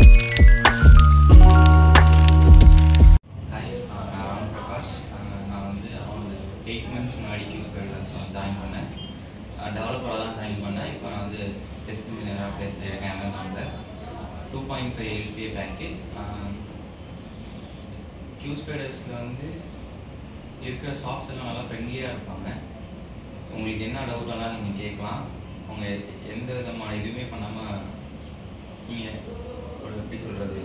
hi நான் ராம் பிரகாஷ் அஹ் நான் வந்து அரௌண்ட் எயிட் மந்த்ஸ் முன்னாடி கியூஸ் பேர்ஸில் ஜாயின் பண்ணேன் டெவலப்பராக தான் ஜாயின் பண்ணேன் இப்போ நான் வந்து டெஸ்ட் இன்ஜினியராக ப்ளேஸ் இருக்கேன் அமேசானில் two point five LPA package கியூஸ் பேடர்ஸில் வந்து இருக்கிற ஸ்டாஃப்ஸ் எல்லாம் நல்லா ஃப்ரெண்ட்லியாக இருப்பாங்க உங்களுக்கு என்ன டவுட் வேணாலும் நீங்கள் கேட்கலாம் அவங்க எந்த விதமான இதுவுமே பண்ணாமல் நீங்கள் ஒரு எப்படி சொல்கிறது